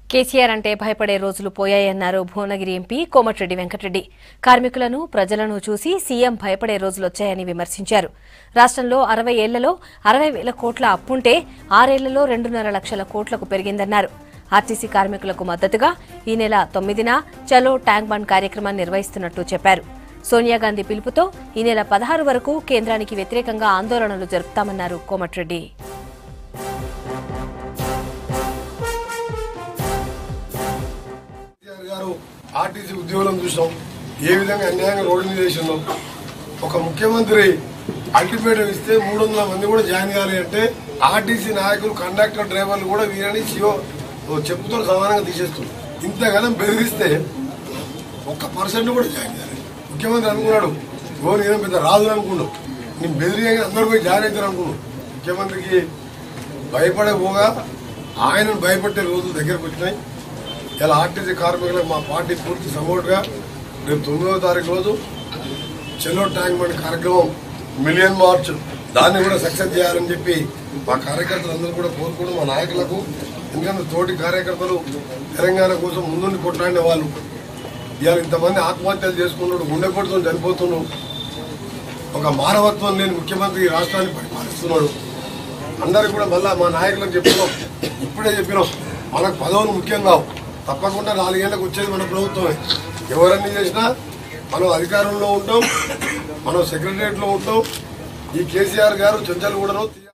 కేసీఆర్ అంటే భయపడే రోజులు పోయాయన్నారు భువనగిరి ఎంపీ కోమటిరెడ్డి వెంకటరెడ్డి కార్మికులను ప్రజలను చూసి సీఎం భయపడే రోజులొచ్చాయని విమర్శించారు రాష్ట్రంలో అరవై ఏళ్లలో అరవై వేల కోట్ల అప్పుంటే ఆరేళ్లలో రెండున్నర లక్షల కోట్లకు పెరిగిందన్నారు ఆర్టీసీ కార్మికులకు మద్దతుగా ఈ నెల తొమ్మిదిన చలో ట్యాంక్ బండ్ కార్యక్రమాన్ని నిర్వహిస్తున్నట్టు చెప్పారు సోనియా గాంధీ పిలుపుతో ఈ నెల పదహారు వరకు కేంద్రానికి వ్యతిరేకంగా ఆందోళనలు జరుపుతామన్నారు కోమటిరెడ్డి కేసీఆర్ గారు ఆర్టీసీ ఉద్యోగులను చూసాం ఏ విధంగా అన్యాయంగా రోడ్డు మీద వేసిందాం ఒక ముఖ్యమంత్రి అల్టిమేటం ఇస్తే మూడు వందల మంది కూడా జాయిన్ కావాలి అంటే ఆర్టీసీ నాయకులు కండక్టర్ డ్రైవర్లు కూడా వీరని సిఓ చెప్పుతో సమానంగా తీసేస్తుంది ఇంతగానం బెదిరిస్తే ఒక్క పర్సెంట్ కూడా జాయిన్ కాలేదు ముఖ్యమంత్రి అనుకున్నాడు ఓ నేను పెద్ద రాదు అనుకున్నాడు నేను బెదిరి అందరూ పోయి జాయిన్ అవుతారు అనుకున్నాడు ముఖ్యమంత్రికి భయపడే పోగా ఆయనను భయపెట్టే రోజులు దగ్గరకు వచ్చినాయి ఇలా ఆర్టీసీ కార్మికులకు మా పార్టీ పూర్తి సపోర్ట్గా రేపు తొమ్మిదవ తారీఖు రోజు చెలో ట్యాంక్ బండ్ కార్యక్రమం మిలియన్ మార్చ్ దాన్ని కూడా సక్సెస్ చేయాలని చెప్పి మా కార్యకర్తలు అందరూ కూడా కోరుకోవడం మా నాయకులకు ఎందుకంటే తోటి కార్యకర్తలు తెలంగాణ కోసం ముందుండి కొట్లాడిన వాళ్ళు ఇవాళ ఇంతమంది ఆత్మహత్యలు చేసుకున్నాడు గుండెపోటుతో చనిపోతున్నాడు ఒక మానవత్వం లేని ముఖ్యమంత్రి ఈ రాష్ట్రాన్ని పరిపాలిస్తున్నాడు అందరికి కూడా మళ్ళా మా నాయకులకు చెప్తున్నాం ఇప్పుడే చెప్పినాం మనకు పదవులు ముఖ్యం కావు తప్పకుండా నాలుగేళ్లకు వచ్చేది మన ప్రభుత్వమే ఎవరన్నీ చేసినా మనం అధికారంలో ఉంటాం మనం సెక్రటరియట్లో ఉంటాం ఈ కేసీఆర్ గారు చెంచల్ కూడా